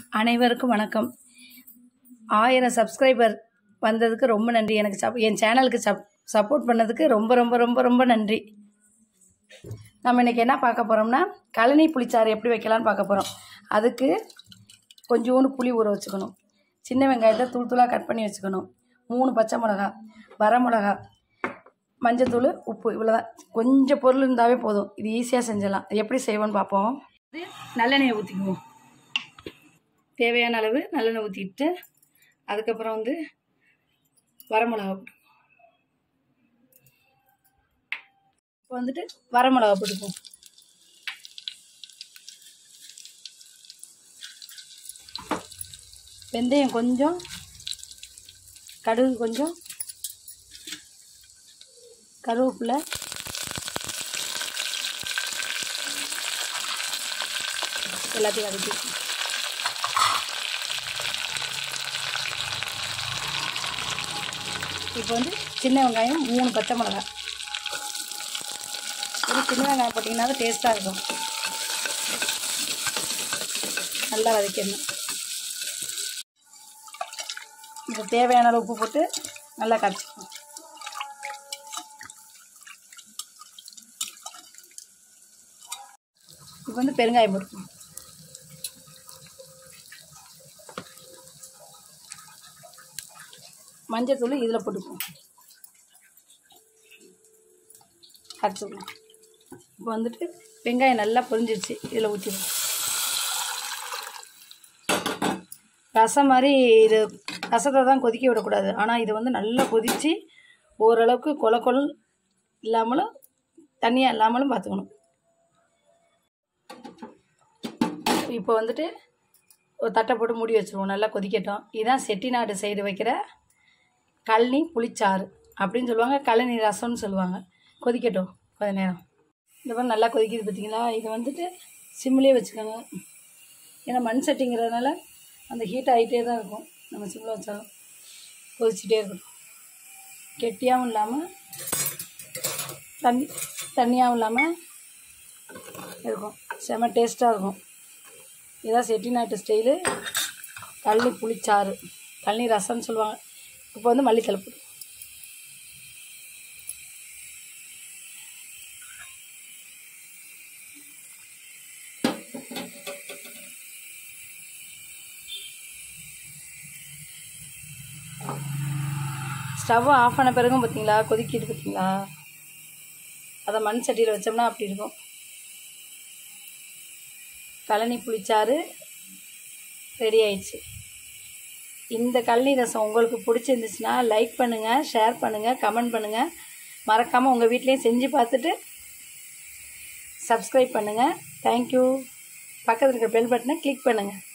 அனைவருக்கும் வணக்கம் ஆயிரம் சப்ஸ்கிரைபர் வந்ததுக்கு ரொம்ப நன்றி எனக்கு சப் என் சேனலுக்கு சப் சப்போர்ட் பண்ணதுக்கு ரொம்ப ரொம்ப ரொம்ப ரொம்ப நன்றி நம்ம இன்றைக்கி என்ன பார்க்க போகிறோம்னா கழனி புளிச்சாறு எப்படி வைக்கலாம்னு பார்க்க போகிறோம் அதுக்கு கொஞ்சோண்டு புளி ஊற வச்சுக்கணும் சின்ன வெங்காயத்தை தூள் தூளாக கட் பண்ணி வச்சுக்கணும் மூணு பச்சை மிளகா வரமிளகா மஞ்சத்தூள் உப்பு இவ்வளோதான் கொஞ்சம் பொருள் இருந்தாவே போதும் இது ஈஸியாக செஞ்சிடலாம் இது எப்படி செய்வோன்னு பார்ப்போம் இது நல்லெண்ணெயை ஊற்றிக்குவோம் தேவையான அளவு நல்லெண்ணெய் ஊற்றிட்டு அதுக்கப்புறம் வந்து வரமிளகா போட்டு இப்போ வந்துட்டு வரமிளகா போட்டுக்குவோம் வெந்தயம் கொஞ்சம் கடுகு கொஞ்சம் கருவேப்பிலை எல்லாத்தையும் வதக்கி இப்போ வந்து சின்ன வெங்காயம் மூணு பச்சை மிளகா ஒரு சின்ன வெங்காயம் போட்டிங்கன்னா தான் டேஸ்ட்டாக இருக்கும் நல்லா வதக்கிடணும் இப்போ தேவையான அளவு உப்பு போட்டு நல்லா கரைச்சிக்கணும் இப்போ வந்து பெருங்காயம் போட்டுக்கணும் மஞ்சத்தூள் இதில் போட்டுக்குவோம் கரைச்சிக்கலாம் இப்போ வந்துட்டு வெங்காயம் நல்லா பொரிஞ்சிருச்சு இதில் ஊற்றிடுவோம் ரசம் மாதிரி இது ரசத்தை தான் கொதிக்க விடக்கூடாது ஆனால் இது வந்து நல்லா கொதித்து ஓரளவுக்கு கொல கொல இல்லாமலும் தண்ணியாக இல்லாமலும் பார்த்துக்கணும் இப்போ வந்துட்டு ஒரு தட்டை போட்டு மூடி வச்சுருவோம் நல்லா கொதிக்கட்டும் இதுதான் செட்டிநாடு சைடு வைக்கிற கழனி புளிச்சாறு அப்படின்னு சொல்லுவாங்க கழனி ரசம்னு சொல்லுவாங்க கொதிக்கட்டும் கொஞ்ச நேரம் இந்த மாதிரி நல்லா கொதிக்குது பார்த்தீங்களா இது வந்துட்டு சிம்லேயே வச்சுக்கோங்க ஏன்னா மண் சட்டிங்கிறதுனால அந்த ஹீட் ஆகிட்டே தான் இருக்கும் நம்ம சிம்மில் வச்சாலும் கொதிச்சுட்டே இருக்கட்டும் கெட்டியாகவும் இல்லாமல் தண்ணி தண்ணியாகவும் இல்லாமல் இருக்கும் செம டேஸ்ட்டாக இருக்கும் இதான் செட்டிநாட்டு ஸ்டைலு கழனி புளிச்சாறு கழனி ரசம்னு சொல்லுவாங்க இப்போ வந்து மல்லித்தலை போடு ஸ்டவ் ஆஃப் பண்ண பிறகும் பார்த்தீங்களா கொதிக்கிட்டு பார்த்தீங்களா அதை மண் சட்டியில் வச்சோம்னா அப்படி இருக்கும் கழனி புளிச்சாறு ரெடி ஆயிடுச்சு இந்த கழனி ரசம் உங்களுக்கு பிடிச்சிருந்துச்சுன்னா லைக் பண்ணுங்கள் ஷேர் பண்ணுங்கள் கமெண்ட் பண்ணுங்கள் மறக்காமல் உங்கள் வீட்லேயும் செஞ்சு பார்த்துட்டு சப்ஸ்கிரைப் பண்ணுங்கள் தேங்க்யூ பக்கத்தில் இருக்கிற பெல் பட்டனை கிளிக் பண்ணுங்கள்